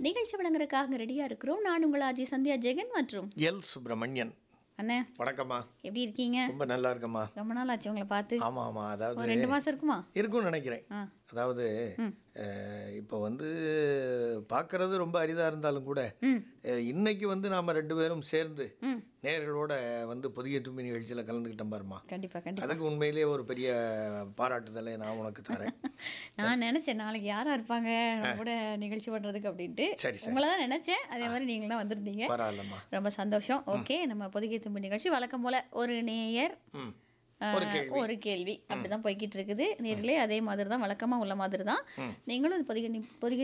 நிகழ்ச்சி வழங்குறதுக்காக ரெடியா இருக்கிறோம் நான் உங்கள் ஆஜி சந்தியா ஜெகன் மற்றும் எல் சுப்பிரமணியன் அண்ணே வணக்கம்மா எப்படி இருக்கீங்க ரொம்ப நல்லா இருக்கம்மா ரொம்ப நாள் ஆச்சு உங்களை பார்த்து ஆமா ஆமா ஒரு அதாவது ரெண்டு மாசம் இருக்குமா இருக்கும்னு நினைக்கிறேன் ஆ அதாவது ம். அஹ், இப்போ வந்து பார்க்கறது ரொம்ப அரிதா இருந்தாலும் கூட ம் அஹ், இன்னைக்கு வந்து நாம ரெண்டு பேரும் சேர்ந்து ம் நேர்களோட வந்து புதிய தும்பி நிகழ்ச்சியில் கலந்துக்கிட்டோம் பாருமா கண்டிப்பா கண்டிப்பா அதுக்கு உண்மையிலேயே ஒரு பெரிய பாராட்டுதலை நான் உனக்கு தரேன் நான் நினைச்சேன் நாளைக்கு யாரா இருப்பாங்க நம்ம கூட நிகழ்ச்சி பண்றதுக்கு அப்படின்ட்டு சரி சரி உங்களை தான் நினைச்சேன் அதே மாதிரி நீங்களும் வந்திருந்தீங்க பரவாயில்லம்மா ரொம்ப சந்தோஷம் ஓகே நம்ம பொதிகை தும்பு நிகழ்ச்சி வழக்கம் போல ஒரு நேயர் ம் ஆஹ், ஒரு கேள்வி. ஒரு கேள்வி அப்படிதான் போய்கிட்டு இருக்குது நேர்களே அதே மாதிரி தான் வழக்கமா உள்ள மாதிரி தான் நீங்களும் இந்த பொதிகை நி- பொதிகை